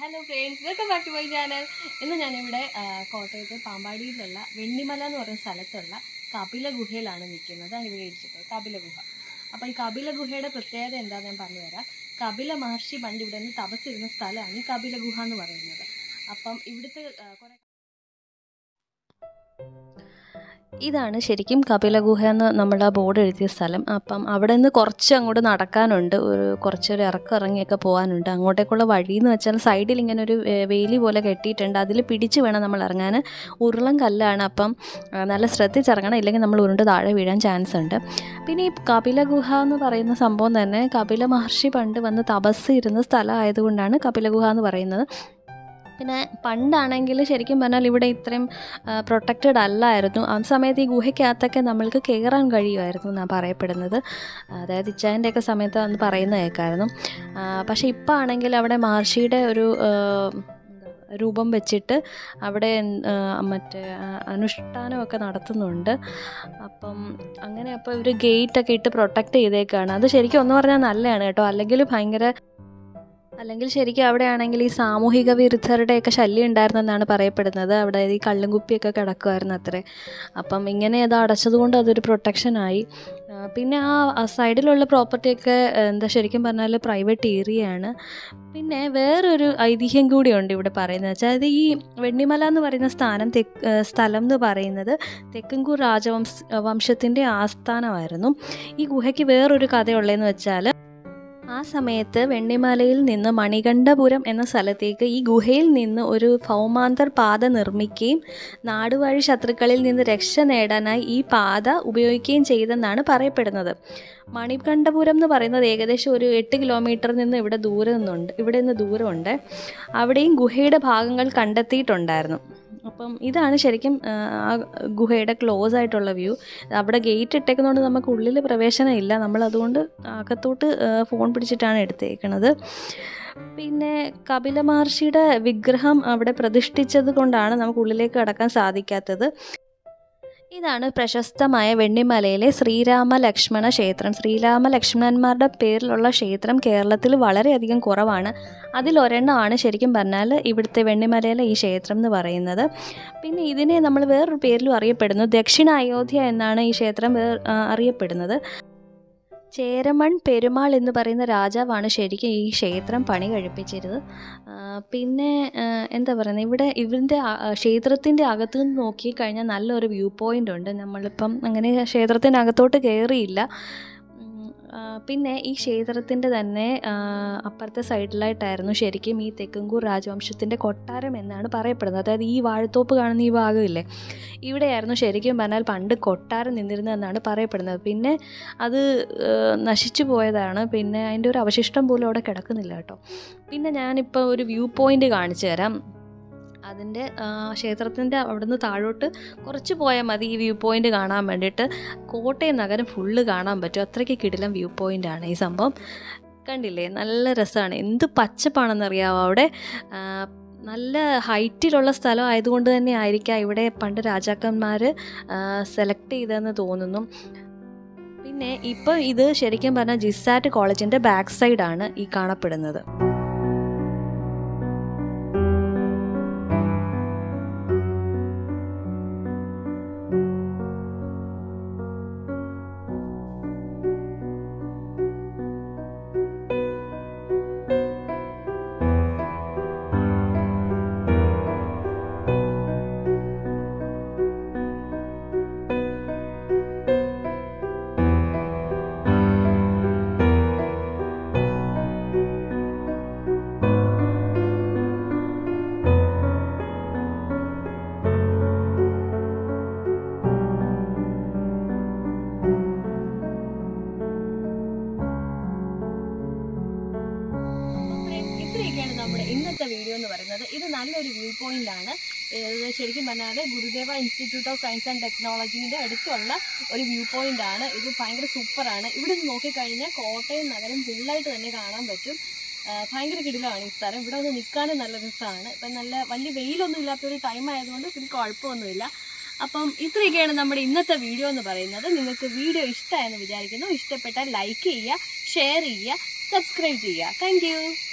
hello friends welcome back to my channel ഇന്ന് ഞാനിവിടെ ആ, കോട്ടയത്ത് പാമ്പാടിയിലുള്ള വെണ്ണിമല എന്ന് പറയുന്ന സ്ഥലത്തുള്ള കപില ഗുഹയിലാണ് നിൽക്കുന്നത് ഞാൻ ഇവിടെ ഇരിച്ചത് കപില ഗുഹ അപ്പോൾ ഈ കപില ഗുഹയുടെ പ്രത്യേകത എന്താണെന്ന് ഞാൻ പറഞ്ഞു തരാം കപില മഹർഷി പണ്ട് ഇവിടെ നിന്ന് തപസ്സിരുന്ന സ്ഥലമാണ് ഈ കപില ഗുഹ എന്ന് പറയുന്നത് അപ്പം ഇവിടുത്തെ ആ, കുറേ ഇതാണ് ശരിക്കും കപില ഗുഹ എന്ന് നമ്മൾ ആ ബോർഡ് എഴുതിയ സ്ഥലം അപ്പം അവിടെ നിന്ന് കുറച്ച് അങ്ങോട്ട് നടക്കാനുണ്ട് ഒരു കുറച്ചൊരു ഇറക്കം ഇറങ്ങിയൊക്കെ പോകാനുണ്ട് അങ്ങോട്ടേക്കുള്ള വഴി എന്ന് വെച്ചാൽ സൈഡിൽ ഇങ്ങനെ ഒരു ഏ, വേലി പോലെ കെട്ടിയിട്ടുണ്ട് അതിൽ പിടിച്ച് വേണം നമ്മൾ ഇറങ്ങാൻ ഉരുളം കല്ലാണ് അപ്പം ആ, നല്ല ശ്രദ്ധിച്ചിറങ്ങണം ഇല്ലെങ്കിൽ നമ്മൾ ഉരുണ്ട് താഴെ വീഴാൻ ചാൻസ് ഉണ്ട് പിന്നെ ഈ കപില ഗുഹ എന്ന് പറയുന്ന സംഭവം തന്നെ കപില മഹർഷി പണ്ട് വന്ന് തപസ് ഇരുന്ന സ്ഥലം ആയതുകൊണ്ടാണ് കപില ഗുഹ എന്ന് പറയുന്നത് പിന്നെ പണ്ടാണെങ്കിൽ ശരിക്കും പറഞ്ഞാൽ ഇവിടെ ഇത്രയും പ്രൊട്ടക്റ്റഡ് അല്ലായിരുന്നു ആ സമയത്ത് ഈ ഗുഹയ്ക്കകത്തൊക്കെ നമ്മൾക്ക് കയറാൻ കഴിയുമായിരുന്നു എന്നാണ് പറയപ്പെടുന്നത് അതായത് ഇച്ചായൻ്റെയൊക്കെ സമയത്ത് അന്ന് പറയുന്ന കേൾക്കായിരുന്നു ആ, പക്ഷേ ഇപ്പം ആണെങ്കിൽ അവിടെ മഹർഷിയുടെ ഒരു ആ, എന്താ, രൂപം വെച്ചിട്ട് അവിടെ ആ, മറ്റേ ആ, അനുഷ്ഠാനമൊക്കെ നടത്തുന്നുണ്ട് അപ്പം അങ്ങനെ അപ്പോൾ ഇവർ ഗേറ്റൊക്കെ ഇട്ട് പ്രൊട്ടക്റ്റ് ചെയ്തേക്കാണ് അത് ശരിക്കും ഒന്ന് പറഞ്ഞാൽ നല്ലതാണ് കേട്ടോ അല്ലെങ്കിൽ ഭയങ്കര അല്ലെങ്കിൽ ശരിക്കും അവിടെയാണെങ്കിൽ ഈ സാമൂഹിക വിരുദ്ധരുടെയൊക്കെ ശല്യം ഉണ്ടായിരുന്നെന്നാണ് പറയപ്പെടുന്നത് അവിടെ ഈ കള്ളും കുപ്പിയൊക്കെ കിടക്കുമായിരുന്നു അത്രേ അപ്പം ഇങ്ങനെ അത് അടച്ചതുകൊണ്ട് അതൊരു പ്രൊട്ടക്ഷനായി ആ, പിന്നെ ആ ആ സൈഡിലുള്ള പ്രോപ്പർട്ടിയൊക്കെ എന്താ ശരിക്കും പറഞ്ഞാൽ പ്രൈവറ്റ് ഏരിയയാണ് പിന്നെ വേറൊരു ഐതിഹ്യം കൂടിയുണ്ട് ഇവിടെ പറയുന്നത് വെച്ചാൽ അത് ഈ വെണ്ണിമല എന്ന് പറയുന്ന സ്ഥാനം തെക്ക് ആ, സ്ഥലം എന്ന് പറയുന്നത് തെക്കൻകൂർ രാജവംശ വംശത്തിൻ്റെ ആസ്ഥാനമായിരുന്നു ഈ ഗുഹയ്ക്ക് വേറൊരു കഥയുള്ളതെന്ന് വെച്ചാൽ ആ സമയത്ത് വെണ്ണിമലയിൽ നിന്ന് മണികണ്ഠപുരം എന്ന സ്ഥലത്തേക്ക് ഈ ഗുഹയിൽ നിന്ന് ഒരു ഭൗമാന്തർ പാത നിർമ്മിക്കുകയും നാടുവാഴി ശത്രുക്കളിൽ നിന്ന് രക്ഷ നേടാനായി ഈ പാത ഉപയോഗിക്കുകയും ചെയ്തെന്നാണ് പറയപ്പെടുന്നത് മണികണ്ഠപുരം എന്ന് പറയുന്നത് ഏകദേശം ഒരു എട്ട് കിലോമീറ്ററിൽ നിന്ന് ഇവിടെ ദൂരെ നിന്നുണ്ട് ഇവിടെ നിന്ന് ദൂരമുണ്ട് അവിടെയും ഗുഹയുടെ ഭാഗങ്ങൾ കണ്ടെത്തിയിട്ടുണ്ടായിരുന്നു അപ്പം ഇതാണ് ശരിക്കും ആ, ആ ഗുഹയുടെ ക്ലോസ് ആയിട്ടുള്ള വ്യൂ അവിടെ ഗേറ്റ് ഇട്ടേക്കുന്നതുകൊണ്ട് നമുക്ക് ഉള്ളിൽ പ്രവേശനം ഇല്ല നമ്മൾ അതുകൊണ്ട് അകത്തോട്ട് ആ, ഫോൺ പിടിച്ചിട്ടാണ് എടുത്തേക്കണത് പിന്നെ കപില മഹർഷിയുടെ വിഗ്രഹം അവിടെ പ്രതിഷ്ഠിച്ചത് കൊണ്ടാണ് നമുക്ക് ഉള്ളിലേക്ക് കടക്കാൻ സാധിക്കാത്തത് ഇതാണ് പ്രശസ്തമായ വെണ്ണിമലയിലെ ശ്രീരാമ ലക്ഷ്മണ ക്ഷേത്രം ശ്രീരാമ ലക്ഷ്മണന്മാരുടെ പേരിലുള്ള ക്ഷേത്രം കേരളത്തിൽ വളരെയധികം കുറവാണ് അതിലൊരെണ്ണമാണ് ശരിക്കും പറഞ്ഞാൽ ഇവിടുത്തെ വെണ്ണിമലയിലെ ഈ ക്ഷേത്രം എന്ന് പറയുന്നത് പിന്നെ ഇതിനെ നമ്മൾ വേറൊരു പേരിലും അറിയപ്പെടുന്നു ദക്ഷിണ അയോധ്യ എന്നാണ് ഈ ക്ഷേത്രം വേർ ആ, അറിയപ്പെടുന്നത് ചേരമൺ പെരുമാൾ എന്ന് പറയുന്ന രാജാവാണ് ശരിക്കും ഈ ക്ഷേത്രം പണി കഴിപ്പിച്ചിരുന്നത് ആ, പിന്നെ ആ, എന്താ പറയുന്നത് ഇവിടെ ഇവരുടെ ക്ഷേത്രത്തിൻ്റെ അകത്ത് നിന്ന് നോക്കിക്കഴിഞ്ഞാൽ നല്ലൊരു വ്യൂ പോയിൻ്റ് ഉണ്ട് നമ്മളിപ്പം അങ്ങനെ ക്ഷേത്രത്തിൻ്റെ അകത്തോട്ട് കയറിയില്ല ഉം, ആ, പിന്നെ ഈ ക്ഷേത്രത്തിൻ്റെ തന്നെ ആ, അപ്പുറത്തെ സൈഡിലായിട്ടായിരുന്നു ശരിക്കും ഈ തെക്കൻകൂർ രാജവംശത്തിൻ്റെ കൊട്ടാരം എന്നാണ് പറയപ്പെടുന്നത് അതായത് ഈ വാഴത്തോപ്പ് കാണുന്ന ഈ ഭാഗമില്ലേ ഇവിടെയായിരുന്നു ശരിക്കും പറഞ്ഞാൽ പണ്ട് കൊട്ടാരം നിന്നിരുന്നതെന്നാണ് പറയപ്പെടുന്നത് പിന്നെ അത് ആ, നശിച്ചു പോയതാണ് പിന്നെ അതിൻ്റെ ഒരു അവശിഷ്ടം പോലും അവിടെ കിടക്കുന്നില്ല കേട്ടോ പിന്നെ ഞാനിപ്പോൾ ഒരു വ്യൂ പോയിൻ്റ് കാണിച്ചു തരാം അതിൻ്റെ ക്ഷേത്രത്തിൻ്റെ അവിടുന്ന് താഴോട്ട് കുറച്ച് പോയാൽ മതി ഈ വ്യൂ പോയിൻ്റ് കാണാൻ വേണ്ടിയിട്ട് കോട്ടയം നഗരം ഫുള്ള് കാണാൻ പറ്റും അത്രയ്ക്ക് കിടിലം വ്യൂ പോയിൻ്റ് ആണ് ഈ സംഭവം കണ്ടില്ലേ നല്ല രസമാണ് എന്ത് പച്ചപ്പാണെന്നറിയാമോ അവിടെ ആ, നല്ല ഹൈറ്റിലുള്ള സ്ഥലം ആയതുകൊണ്ട് തന്നെ ആയിരിക്കാം ഇവിടെ പണ്ട് രാജാക്കന്മാർ സെലക്ട് ചെയ്തതെന്ന് തോന്നുന്നു പിന്നെ ഇപ്പോൾ ഇത് ശരിക്കും പറഞ്ഞാൽ ജിസാറ്റ് കോളേജിൻ്റെ ബാക്ക് സൈഡാണ് ഈ കാണപ്പെടുന്നത് ഇത്രയൊക്കെയാണ് നമ്മുടെ ഇന്നത്തെ വീഡിയോ എന്ന് പറയുന്നത് ഇത് നല്ലൊരു വ്യൂ പോയിന്റ് ആണ് ഇത് ശരിക്കും പറഞ്ഞാൽ Gurudeva institute of science and ടെക്നോളജീൻ്റെ അടുത്തുള്ള ഒരു വ്യൂ പോയിന്റ് ആണ് ഇത് ഭയങ്കര സൂപ്പറാണ് ഇവിടെ നിന്ന് നോക്കിക്കഴിഞ്ഞാൽ കോട്ടയം നഗരം ഫുള്ളായിട്ട് തന്നെ കാണാൻ പറ്റും ആ, ഭയങ്കര കിടിലമാണ് ഈ സ്ഥലം ഇവിടെ ഒന്ന് നിൽക്കാനും നല്ല രസമാണ് ഇപ്പം നല്ല വലിയ വെയിലൊന്നും ഇല്ലാത്തൊരു ടൈം ആയതുകൊണ്ട് പിന്നെ കുഴപ്പമൊന്നുമില്ല അപ്പം ഇത്രയൊക്കെയാണ് നമ്മുടെ ഇന്നത്തെ വീഡിയോ എന്ന് പറയുന്നത് നിങ്ങൾക്ക് വീഡിയോ ഇഷ്ടമായെന്ന് വിചാരിക്കുന്നു ഇഷ്ടപ്പെട്ടാൽ ലൈക്ക് ചെയ്യുക ഷെയർ ചെയ്യുക സബ്സ്ക്രൈബ് ചെയ്യുക താങ്ക്